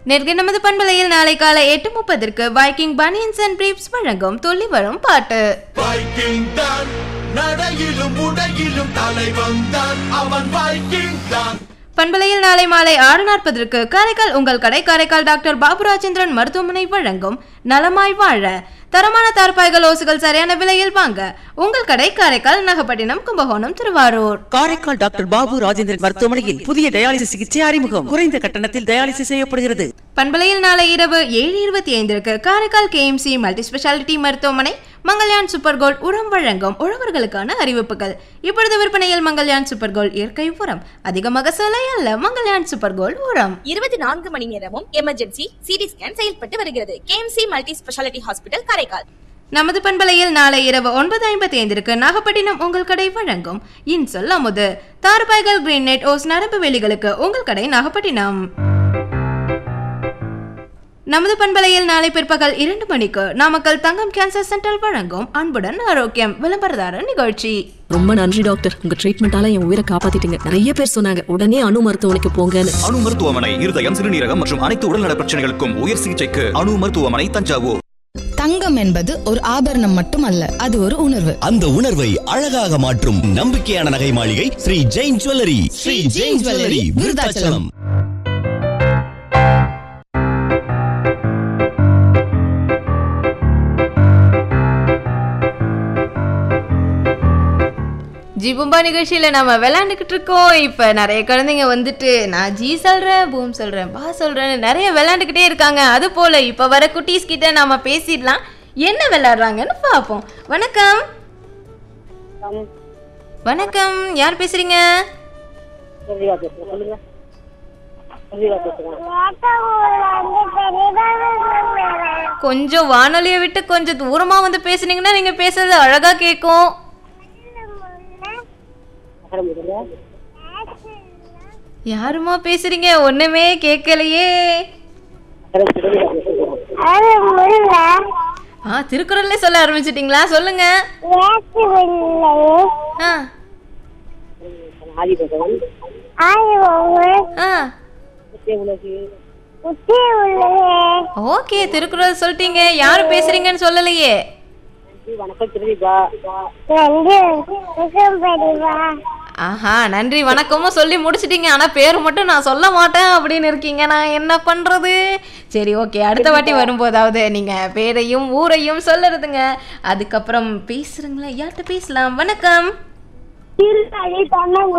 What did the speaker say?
நேர்கை நமது பண்பலையில் நாளை காலை எட்டு முப்பதற்கு வைக்கிங் பனியன்ஸ் அண்ட் பிரீப்ஸ் வழங்கும் துள்ளி வரும் பாட்டு வைக்கிங் தான் நடையிலும் உடையிலும் தலைவன் தான் அவன் வைக்கிங் தான் பண்பலையில் நாளை மாலை ஆறு நாற்பதற்கு காரைக்கால் உங்கள் கடை காரைக்கால் டாக்டர் பாபு ராஜேந்திரன் மருத்துவமனை வழங்கும் நலமாய் வாழ தரமான தார்பாய்கள் ஓசுகள் சரியான விலையில் வாங்க உங்கள் கடை காரைக்கால் நாகப்பட்டினம் கும்பகோணம் திருவாரூர் காரைக்கால் டாக்டர் பாபு ராஜேந்திரன் மருத்துவமனையில் புதிய டயாலிசிஸ் சிகிச்சை அறிமுகம் குறைந்த கட்டணத்தில் டயாலிசிஸ் செய்யப்படுகிறது பண்பலையில் நாளை இரவு ஏழு இருபத்தி ஐந்திற்கு காரைக்கால் கேஎம்சி மல்டி ஸ்பெஷாலிட்டி மருத்துவமனை மங்கள்யான் சூப்பர் கோல்ட் உரம் வழங்கும் உழவர்களுக்கான அறிவிப்புகள் இப்பொழுது விற்பனையில் மங்கள்யான் சூப்பர் கோல்ட் இயற்கை உரம் அதிக மகசூலை அல்ல மங்கள்யான் சூப்பர் கோல்ட் உரம் இருபத்தி நான்கு மணி நேரமும் எமர்ஜென்சி சிடி ஸ்கேன் செயல்பட்டு வருகிறது KMC multi speciality hospital Karaikal நமது பண்பலையில் நாளை இரவு ஒன்பது ஐம்பத்தி ஐந்திற்கு நாகப்பட்டினம் உங்கள் கடை வழங்கும் இன்சொல் அமுது தார்பாய்கள் கிரீன் நெட் ஓஸ் நரம்பு வேலிகளுக்கு உங்கள் கடை நாகப்பட்டினம் நமது பண்பலையில் நாளை பிற்பகல் இரண்டு மணிக்கு நாமக்கல் தங்கம் கேன்சர் சென்டர் வழங்கும் அன்புடன் ஆரோக்கியம் விளம்பரதார நிகழ்ச்சி ரொம்ப நன்றி டாக்டர் உங்க ட்ரீட்மெண்டால என் உயிரை காப்பாத்திட்டீங்க நிறைய பேர் சொன்னாங்க உடனே அணு மருத்துவமனைக்கு போங்கன்னு அணு மருத்துவமனை இருதயம் சிறுநீரகம் மற்றும் அனைத்து உடல்நல பிரச்சனைகளுக்கும் உயர் சிகிச்சைக்கு அணு மருத்துவமனை தஞ்சாவூர் தங்கம் என்பது ஒரு ஆபரணம் மட்டுமல்ல அது ஒரு உணர்வு அந்த உணர்வை அழகாக மாற்றும் நம்பிக்கையான நகை மாளிகை ஸ்ரீ ஜெயின் ஜுவல்லரி ஸ்ரீ ஜெயின் ஜுவல்லரி விருதாச்சலம் ஜிபும்பா நிகழ்ச்சியில் நம்ம விளையாண்டுக்கிட்டு இருக்கோம் இப்போ நிறைய குழந்தைங்க வந்துட்டு நான் ஜி சொல்கிறேன் பூம் சொல்கிறேன் பா சொல்கிறேன்னு நிறைய விளையாண்டுக்கிட்டே இருக்காங்க அது போல் இப்போ வர குட்டீஸ் கிட்ட நாம பேசிடலாம் என்ன விளையாடுறாங்கன்னு பார்ப்போம் வணக்கம் வணக்கம் யார் பேசுறீங்க கொஞ்சம் வானொலியை விட்டு கொஞ்சம் தூரமா வந்து பேசுனீங்கன்னா நீங்க பேசுறது அழகா கேட்கும் யாருமா பேசுறீங்க ஒண்ணுமே கேட்கலையே ஆ திருக்குறள்ல சொல்ல ஆரம்பிச்சிட்டீங்களா சொல்லுங்க ஆ ஆ ஓகே திருக்குறள் சொல்லிட்டீங்க யாரு பேசுறீங்கன்னு சொல்லலையே ஆஹா நன்றி வணக்கமும் சொல்லி முடிச்சிட்டீங்க ஆனா பேர் மட்டும் நான் சொல்ல மாட்டேன் அப்படின்னு இருக்கீங்க நான் என்ன பண்றது சரி ஓகே அடுத்த வாட்டி வரும்போதாவது நீங்க பேரையும் ஊரையும் சொல்லுறதுங்க அதுக்கப்புறம் பேசுறீங்களா யார்கிட்ட பேசலாம் வணக்கம்